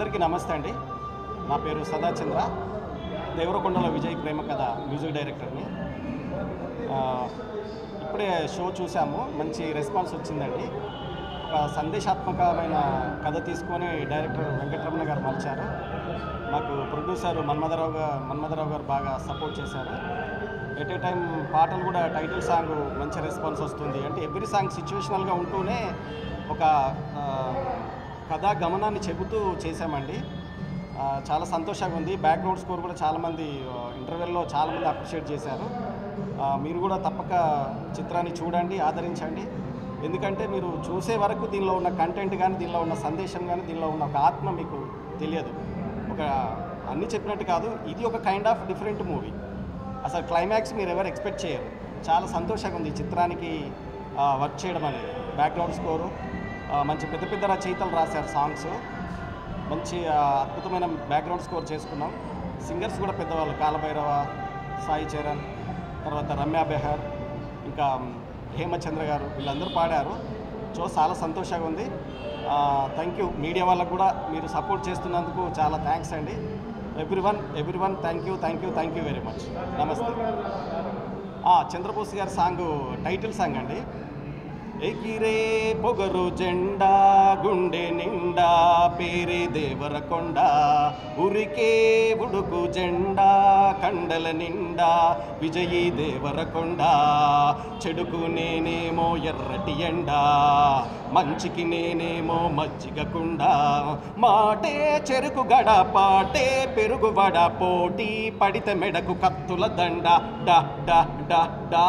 అందరికీ నమస్తే అండి నా పేరు సదాచంద్ర దేవరకొండల విజయ్ ప్రేమ కథ మ్యూజిక్ డైరెక్టర్ని ఆ, ఇప్పుడే షో చూసాము మంచి రెస్పాన్స్ వచ్చిందండి ఒక సందేశాత్మకమైన కథ తీసుకొని డైరెక్టర్ వెంకటరమణ గారు మలిచారు మాకు ప్రొడ్యూసర్ మన్మధరావు గారు మన్మధరావు గారు బాగా సపోర్ట్ చేశారు ఎట్ ఏ టైం పాటలు కూడా టైటిల్ సాంగ్ మంచి రెస్పాన్స్ వస్తుంది అంటే ఎవ్రీ సాంగ్ సిచ్యువేషనల్గా ఉంటూనే ఒక ఆ, కథా గమనాన్ని చెబుతూ చేశామండి ఆ, చాలా సంతోషంగా ఉంది బ్యాక్గ్రౌండ్ స్కోర్ కూడా చాలామంది ఇంటర్వెల్లో చాలామంది అప్రిషియేట్ చేశారు ఆ, మీరు కూడా తప్పక చిత్రాన్ని చూడండి ఆదరించండి ఎందుకంటే మీరు చూసే వరకు దీనిలో ఉన్న కంటెంట్ కానీ దీనిలో ఉన్న సందేశం కానీ దీనిలో ఉన్న ఒక ఆత్మ మీకు తెలియదు ఒక అన్ని చెప్పినట్టు కాదు ఇది ఒక కైండ్ ఆఫ్ డిఫరెంట్ మూవీ అసలు క్లైమాక్స్ మీరు ఎవరు ఎక్స్పెక్ట్ చేయరు చాలా సంతోషంగా ఉంది ఈ చిత్రానికి ఆ, వర్క్ చేయడం అనేది బ్యాక్గ్రౌండ్ స్కోరు ఆ, మంచి పెద్ద పెద్ద రచయితలు రాశారు సాంగ్స్ మంచి ఆ, అద్భుతమైన బ్యాక్గ్రౌండ్ స్కోర్ చేసుకున్నాం సింగర్స్ కూడా పెద్దవాళ్ళు కాలభైరవ సాయి చరణ్ తర్వాత రమ్య బెహర్ ఇంకా హేమచంద్ర గారు వీళ్ళందరూ పాడారు సో చాలా సంతోషంగా ఉంది థ్యాంక్ యూ మీడియా వాళ్ళకు కూడా మీరు సపోర్ట్ చేస్తున్నందుకు చాలా థ్యాంక్స్ అండి everyone everyone thank you thank you thank you very much నమస్తే ఆ, చంద్రబోస్ గారి సాంగ్ టైటిల్ సాంగ్ అండి ఎగిరే పొగరు జెండా గుండె నిండా పేరే దేవరకొండ ఉరికే ఉడుకు జెండా కండల నిండా విజయీ దేవరకొండ చెడుకు నేనేమో ఎర్రటి ఎండా మంచికి నేనేమో మజ్జిగకుండ మాటే చెరుకు గడ పాటే పెరుగు వడ పోటీ పడితే మెడకు కత్తుల దండ డా డా డా డా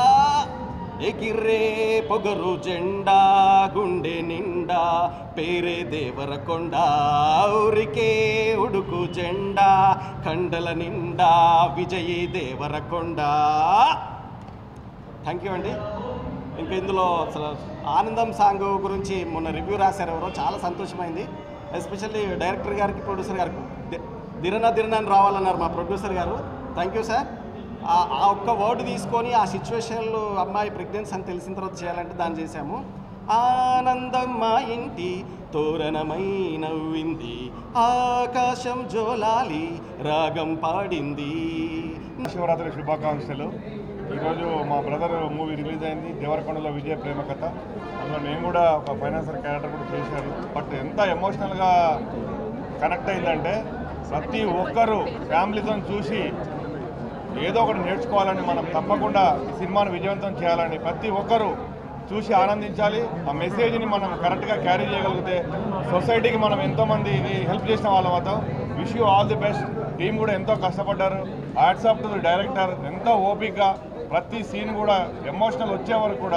ఎగిరే పొగరు జెండా గుండె నిండా పేరే దేవరకొండ ఊరికే ఉడుకు జెండా కండల నిండా విజయీ దేవరకొండ థ్యాంక్ యూ అండి ఇంకా ఇందులో అసలు ఆనందం సాంగ్ గురించి మొన్న రివ్యూ రాశారు ఎవరో చాలా సంతోషమైంది ఎస్పెషల్లీ డైరెక్టర్ గారికి ప్రొడ్యూసర్ గారికి ది- దిరన దిరన అని రావాలన్నారు మా ప్రొడ్యూసర్ గారు థ్యాంక్ యూ సార్ ఆ ఆ ఒక్క వర్డ్ తీసుకొని ఆ సిచ్యువేషన్లో అమ్మాయి ప్రెగ్నెన్సీ అని తెలిసిన తర్వాత చేయాలంటే దాన్ని చేశాము ఆనందం మా ఇంటి తోరణమై నవ్వింది ఆకాశం జోలాలి రాగం పాడింది శివరాత్రి శుభాకాంక్షలు ఈరోజు మా బ్రదర్ మూవీ రిలీజ్ అయింది దేవరకొండలో విజయ ప్రేమ కథ అందులో నేను కూడా ఒక ఫైనాన్సర్ క్యారెక్టర్ కూడా చేశాను బట్ ఎంత ఎమోషనల్గా కనెక్ట్ అయిందంటే ప్రతి ఒక్కరూ ఫ్యామిలీతో చూసి ఏదో ఒకటి నేర్చుకోవాలని మనం తప్పకుండా ఈ సినిమాను విజయవంతం చేయాలని ప్రతి ఒక్కరూ చూసి ఆనందించాలి ఆ మెసేజ్ని మనం కరెక్ట్గా క్యారీ చేయగలిగితే సొసైటీకి మనం ఎంతోమంది హెల్ప్ చేసిన వాళ్ళం అవుతాం wish you all the best team కూడా ఎంతో కష్టపడ్డారు వాట్సాప్ టు ది డైరెక్టర్ ఎంతో ఓపిక్గా ప్రతి సీన్ కూడా ఎమోషనల్ వచ్చే వరకు కూడా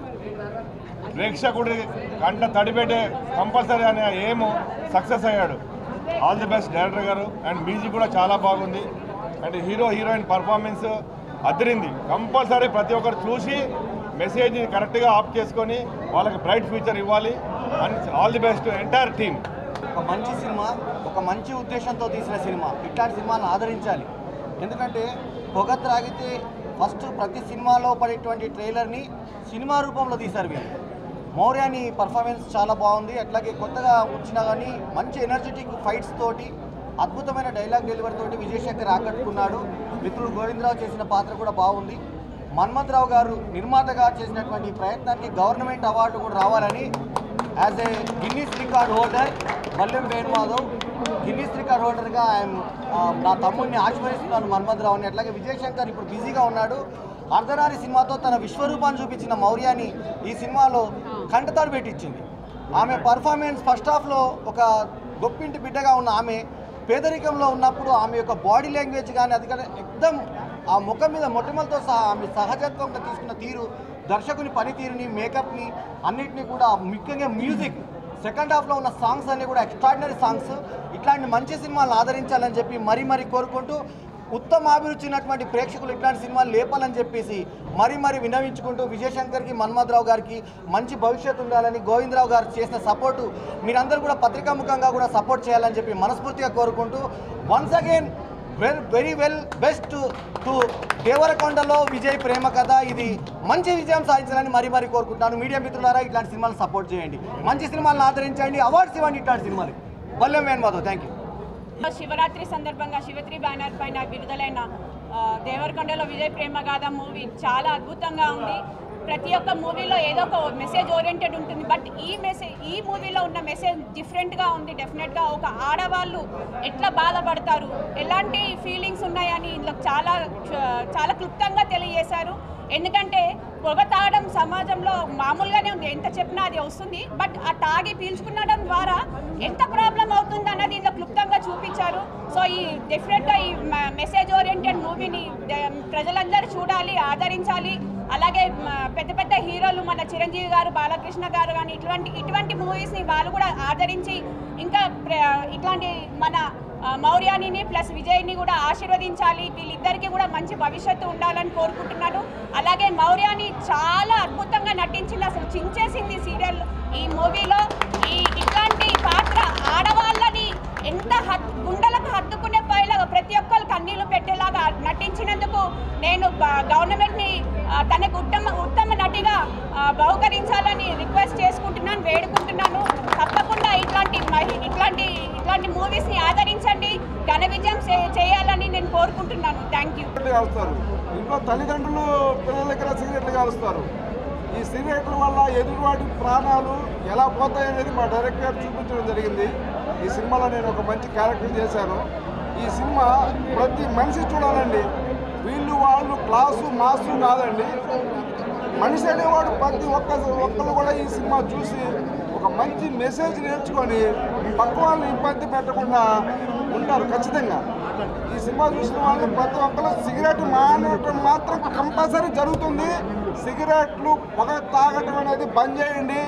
ప్రేక్షకుడి కంట తడిపెట్టే కంపల్సరీ అనే ఏమో సక్సెస్ అయ్యాడు ఆల్ ది బెస్ట్ డైరెక్టర్ గారు అండ్ మ్యూజిక్ కూడా చాలా బాగుంది అండ్ హీరో హీరోయిన్ పర్ఫార్మెన్స్ అదిరింది కంపల్సరీ ప్రతి ఒక్కరు చూసి మెసేజ్ కరెక్ట్గా ఆఫ్ చేసుకొని వాళ్ళకి బ్రైట్ ఫ్యూచర్ ఇవ్వాలి and all the best entire team ఒక మంచి సినిమా ఒక మంచి ఉద్దేశంతో తీసిన సినిమా ఇట్లాంటి సినిమాను ఆదరించాలి ఎందుకంటే పొగ త్రాగితే ఫస్ట్ ప్రతి సినిమాలో పడేటువంటి ట్రైలర్ని సినిమా రూపంలో తీశారు వీళ్ళు మౌర్యాని పర్ఫార్మెన్స్ చాలా బాగుంది అట్లాగే కొత్తగా వచ్చినా కానీ మంచి ఎనర్జెటిక్ ఫైట్స్ తోటి అద్భుతమైన డైలాగ్ డెలివరీ తోటి విజయశంకర్ ఆకట్టుకున్నాడు మిత్రుడు గోవిందరావు చేసిన పాత్ర కూడా బాగుంది మన్మథరావు గారు నిర్మాతగా చేసినటువంటి ఈ ప్రయత్నానికి గవర్నమెంట్ అవార్డు కూడా రావాలని as a Guinness record holder Mallem Venumadhav Guinness record హోల్డర్గా ఆయన నా తమ్ముడిని ఆశీర్వదిస్తున్నాను మన్మథరావుని అట్లాగే విజయశంకర్ ఇప్పుడు బిజీగా ఉన్నాడు అర్ధనారి సినిమాతో తన విశ్వరూపాన్ని చూపించిన మౌర్యాని ఈ సినిమాలో కంటతాడు పెట్టించింది ఆమె పర్ఫార్మెన్స్ ఫస్ట్ హాఫ్లో ఒక గొప్పింటి బిడ్డగా ఉన్న ఆమె పేదరికంలో ఉన్నప్పుడు ఆమె యొక్క బాడీ లాంగ్వేజ్ కానీ అది కానీ ఎక్దమ్ ఆ ముఖం మీద మొట్టమొదటితో సహా ఆమె సహజత్వంగా తీసుకున్న తీరు దర్శకుని పనితీరుని మేకప్ని అన్నిటినీ కూడా ముఖ్యంగా మ్యూజిక్ సెకండ్ హాఫ్లో ఉన్న సాంగ్స్ అన్నీ కూడా ఎక్స్ట్రాడినరీ సాంగ్స్ ఇట్లాంటి మంచి సినిమాలను ఆదరించాలని చెప్పి మరీ మరీ కోరుకుంటూ ఉత్తమ అభిరుచి ఉన్నటువంటి ప్రేక్షకులు ఇట్లాంటి సినిమాలు లేపాలని చెప్పేసి మరీ మరీ వినవించుకుంటూ విజయశంకర్కి మన్మథరావు గారికి మంచి భవిష్యత్తు ఉండాలని గోవిందరావు గారు చేసిన సపోర్టు మీరందరూ కూడా పత్రికాముఖంగా కూడా సపోర్ట్ చేయాలని చెప్పి మనస్ఫూర్తిగా కోరుకుంటూ once again well very well best to దేవరకొండలో విజయ్ ప్రేమ కథ ఇది మంచి విజయం సాధించాలని మరీ మరీ కోరుకుంటాను మీడియా మిత్రులారా ఇట్లాంటి సినిమాలు సపోర్ట్ చేయండి మంచి సినిమాలను ఆదరించండి అవార్డ్స్ ఇవ్వండి ఇట్లాంటి సినిమాలు బల్లెం వేణు మాధవ్ థ్యాంక్ యూ శివరాత్రి సందర్భంగా శివత్రి బ్యానర్ పైన విడుదలైన ఆ, దేవరకొండలో విజయ్ ప్రేమగాథ మూవీ చాలా అద్భుతంగా ఉంది ప్రతి ఒక్క మూవీలో ఏదో ఒక మెసేజ్ ఓరియంటెడ్ ఉంటుంది బట్ ఈ మెసేజ్ ఈ మూవీలో ఉన్న మెసేజ్ డిఫరెంట్గా ఉంది డెఫినెట్గా ఒక ఆడవాళ్ళు ఎట్లా బాధపడతారు ఎలాంటి ఫీలింగ్స్ ఉన్నాయని ఇందులో చాలా చాలా క్లుప్తంగా తెలియజేశారు ఎందుకంటే పొగ తాగడం సమాజంలో మామూలుగానే ఉంది ఎంత చెప్పినా అది వస్తుంది బట్ ఆ తాగి పీల్చుకునడం ద్వారా ఎంత ప్రాబ్లం అవుతుంది అన్నది ఇందులో క్లుప్తంగా చూపించారు సో ఈ డెఫినెట్గా ఈ మెసేజ్ ఓరియంటెడ్ మూవీని ప్రజలందరూ చూడాలి ఆదరించాలి అలాగే మ, పెద్ద పెద్ద హీరోలు మన చిరంజీవి గారు బాలకృష్ణ గారు కానీ ఇటువంటి ఇటువంటి మూవీస్ని వాళ్ళు కూడా ఆదరించి ఇంకా ప్ర- ఇట్లాంటి మన ఆ, మౌర్యానిని ప్లస్ విజయ్ని కూడా ఆశీర్వదించాలి వీళ్ళిద్దరికీ కూడా మంచి భవిష్యత్తు ఉండాలని కోరుకుంటున్నాను అలాగే మౌర్యాని చాలా అద్భుతంగా నటించింది అసలు చించేసింది సీరియల్ ఈ మూవీలో ఈ ఇట్లాంటి పాత్ర ఆడవాళ్ళని ఎంత హత్ గుండెలకు హత్తుకునే పైలాగా ప్రతి ఒక్కరు కన్నీళ్లు పెట్టేలాగా నటించినందుకు నేను గ- గవర్నమెంట్ని ఆ, తనకు ఉత్తమ ఉత్తమ నటిగా ఆ, బహుకరించాలని రిక్వెస్ట్ చేసుకుంటున్నాను వేడుకుంటున్నాను తప్పకుండా ఇట్లాంటి మహి- ఇట్లాంటి ఇట్లాంటి మూవీస్ని ఆదరించండి ఘన విజయం చే- చేయాలని నేను కోరుకుంటున్నాను థ్యాంక్ యూ సిగరెట్లు కాలుస్తారు ఇంట్లో తల్లిదండ్రులు పిల్లల దగ్గర సిగరెట్లు కాలుస్తారు ఈ సిగరెట్ల వల్ల ఎదురువాటి ప్రాణాలు ఎలా పోతాయి అనేది మా డైరెక్టర్ గారు చూపించడం జరిగింది ఈ సినిమాలో నేను ఒక మంచి క్యారెక్టర్ చేశాను ఈ సినిమా ప్రతి మనిషి చూడాలండి వీళ్ళు వాళ్ళు క్లాసు మాసు కాదండి మనిషి అనేవాడు ప్రతి ఒక్క ఒక్కరు కూడా ఈ సినిమా చూసి ఒక మంచి మెసేజ్ నేర్చుకొని పక్క వాళ్ళని ఇబ్బంది పెట్టకుండా ఉంటారు ఖచ్చితంగా ఈ సినిమా చూసిన వాళ్ళు ప్రతి ఒక్కరు సిగరెట్ మానటం మాత్రం కంపల్సరీ జరుగుతుంది సిగరెట్లు పొగ తాగటం అనేది బంద్ చేయండి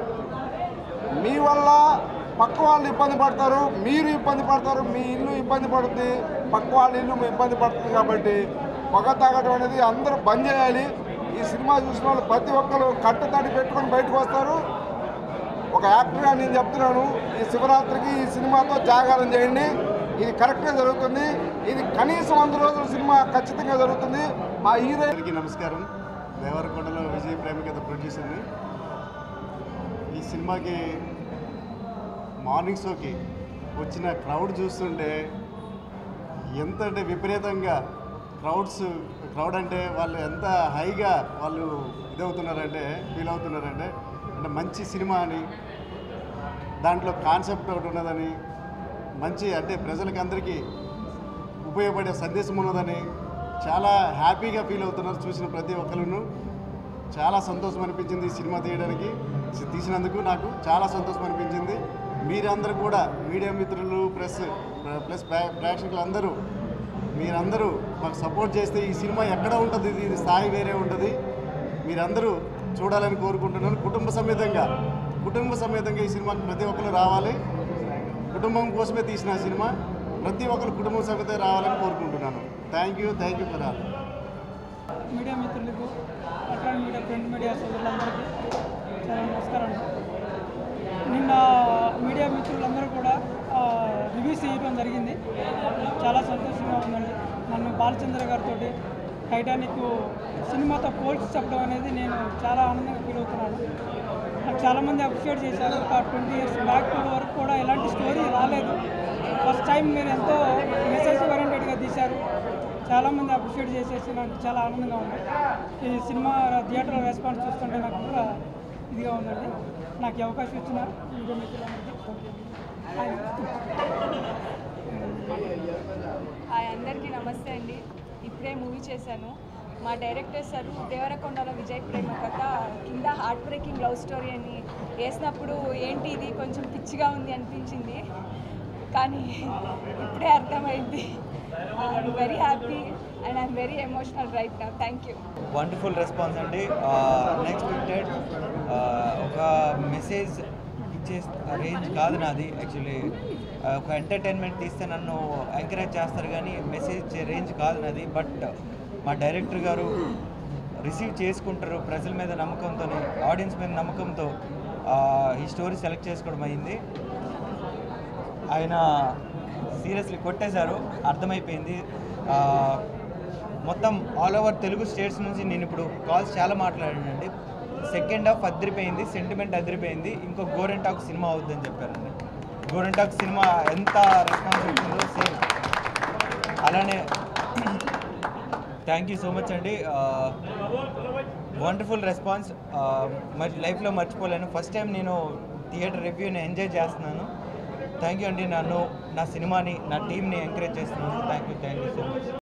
మీ వల్ల పక్క వాళ్ళు ఇబ్బంది పడతారు మీరు ఇబ్బంది పడతారు మీ ఇల్లు ఇబ్బంది పడుతుంది పక్క వాళ్ళ ఇల్లు ఇబ్బంది పడుతుంది కాబట్టి పొగ తాగడం అనేది అందరూ బంద్ చేయాలి ఈ సినిమా చూసిన వాళ్ళు ప్రతి ఒక్కరు కట్టుతడి పెట్టుకొని బయటకు వస్తారు ఒక యాక్టర్గా నేను చెప్తున్నాను ఈ శివరాత్రికి ఈ సినిమాతో జాగారం చేయండి ఇది కరెక్ట్గా జరుగుతుంది ఇది కనీసం వంద రోజుల సినిమా ఖచ్చితంగా జరుగుతుంది మా హీరో అందరికీ నమస్కారం దేవరకొండలో విజయ్ ప్రేమికత ప్రొడ్యూసర్ని ఈ సినిమాకి మార్నింగ్ షోకి వచ్చిన క్రౌడ్ చూస్తుంటే ఎంత అంటే విపరీతంగా క్రౌడ్స్ క్రౌడ్ అంటే వాళ్ళు ఎంత హైగా వాళ్ళు ఇదవుతున్నారంటే ఫీల్ అవుతున్నారంటే అంటే మంచి సినిమా అని దాంట్లో కాన్సెప్ట్ ఒకటి ఉన్నదని మంచి అంటే ప్రజలకి అందరికీ ఉపయోగపడే సందేశం ఉన్నదని చాలా హ్యాపీగా ఫీల్ అవుతున్నారు చూసిన ప్రతి ఒక్కరును చాలా సంతోషం అనిపించింది ఈ సినిమా తీయడానికి సి- తీసినందుకు నాకు చాలా సంతోషం అనిపించింది మీరందరూ కూడా మీడియా మిత్రులు ప్రెస్ ప్లస్ ప్రే- ప్రేక్షకులందరూ మీరందరూ మాకు సపోర్ట్ చేస్తే ఈ సినిమా ఎక్కడ ఉంటుంది ఇది ఇది స్థాయి వేరే ఉంటుంది మీరందరూ చూడాలని కోరుకుంటున్నాను కుటుంబ సమేతంగా కుటుంబ సమేతంగా ఈ సినిమాకి ప్రతి ఒక్కరు రావాలి కుటుంబం కోసమే తీసిన సినిమా ప్రతి ఒక్కరు కుటుంబం సమేతంగా రావాలని కోరుకుంటున్నాను thank you thank you for all media మిత్రులకు ఎలక్ట్రానిక్ మీడియా ప్రింట్ మీడియా సోదరులందరికీ చాలా నమస్కారం నిన్న మీడియా మిత్రులందరూ కూడా ఆ, రివ్యూస్ చేయడం జరిగింది చాలా సంతోషంగా ఉందండి నన్ను బాలచంద్ర గారితో టైటానిక్ సినిమాతో పోల్చి చెప్పడం అనేది నేను చాలా ఆనందంగా ఫీల్ అవుతున్నాను నాకు చాలామంది అప్రిషియేట్ చేశారు ఒక ట్వంటీ ఇయర్స్ బ్యాక్ వరకు కూడా ఎలాంటి స్టోరీ రాలేదు ఫస్ట్ టైం మీరు ఎంతో మెసేజ్ ఓరియంటెడ్గా తీశారు చాలామంది అప్రిషియేట్ చేసేసి నాకు చాలా ఆనందంగా ఉంది ఈ సినిమా థియేటర్ రెస్పాన్స్ చూస్తుంటే నాకు కూడా ఇదిగా ఉందండి నాకు ఈ అవకాశం ఇచ్చిన మీడియా మిత్రులందరికీ హాయ్. హాయ్ అందరికీ నమస్తే అండి ఇప్పుడే మూవీ చేశాను మా డైరెక్టర్ సార్ దేవరకొండలో విజయ్ ప్రేమ కథ కింద హార్ట్ బ్రేకింగ్ లవ్ స్టోరీ అని వేసినప్పుడు ఏంటి ఇది కొంచెం పిచ్చిగా ఉంది అనిపించింది కానీ ఇప్పుడే అర్థమైంది I'm very happy and I'm very emotional right నా థ్యాంక్ యూ వండర్ఫుల్ రెస్పాన్స్ అండి అన్ఎక్స్పెక్టెడ్ ఒక మెసేజ్ ఇచ్చే రేంజ్ కాదు నాది యాక్చువల్లీ ఒక ఎంటర్టైన్మెంట్ తీస్తే నన్ను ఎంకరేజ్ చేస్తారు కానీ మెసేజ్ ఇచ్చే రేంజ్ కాదు నాది బట్ మా డైరెక్టర్ గారు రిసీవ్ చేసుకుంటారు ప్రజల మీద నమ్మకంతో ఆడియన్స్ మీద నమ్మకంతో ఈ స్టోరీ సెలెక్ట్ చేసుకోవడం అయింది ఆయన సీరియస్లీ కొట్టేశారు అర్థమైపోయింది ఆ, మొత్తం ఆల్ ఓవర్ తెలుగు స్టేట్స్ నుంచి నేను ఇప్పుడు కాల్స్ చాలా మాట్లాడానండి సెకండ్ హాఫ్ అదిరిపోయింది సెంటిమెంట్ అదిరిపోయింది ఇంకో గోరెంటాకు సినిమా అవుద్దని చెప్పారండి గోరింటాక్ సినిమా ఎంత రెస్పాన్స్ వచ్చిందో సేమ్ అలానే థ్యాంక్ యూ సో మచ్ అండి వండర్ఫుల్ రెస్పాన్స్ మరి లైఫ్లో మర్చిపోలేను ఫస్ట్ టైం నేను థియేటర్ రివ్యూని ఎంజాయ్ చేస్తున్నాను థ్యాంక్ యూ అండి నన్ను నా సినిమాని నా టీంని ఎంకరేజ్ చేస్తున్నాను thank you thank you so much